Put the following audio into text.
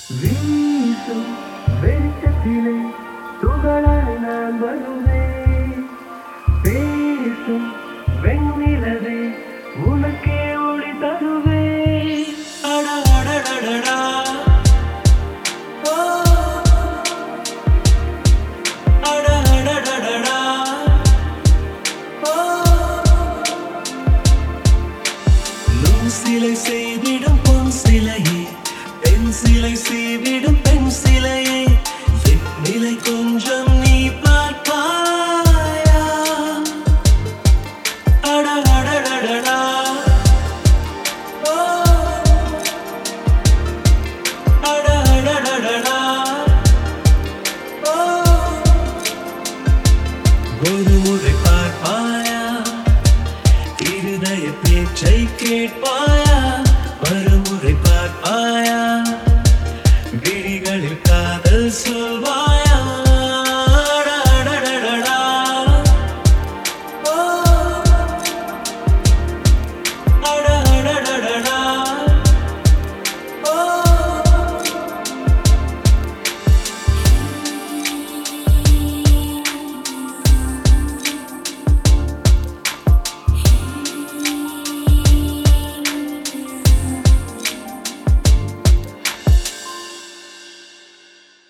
வீசும் வெளிச்சத்திலே துகளாய் நான் வருவேன் பேசும் வெண்ணிலவே உனக்கே ஒளி தருவேன் அட அடடடடா. ஓ. அட அடடடடா. ஓ. நுண் சிலை செய்திடும் பொன் சிலையே பெண் சிலை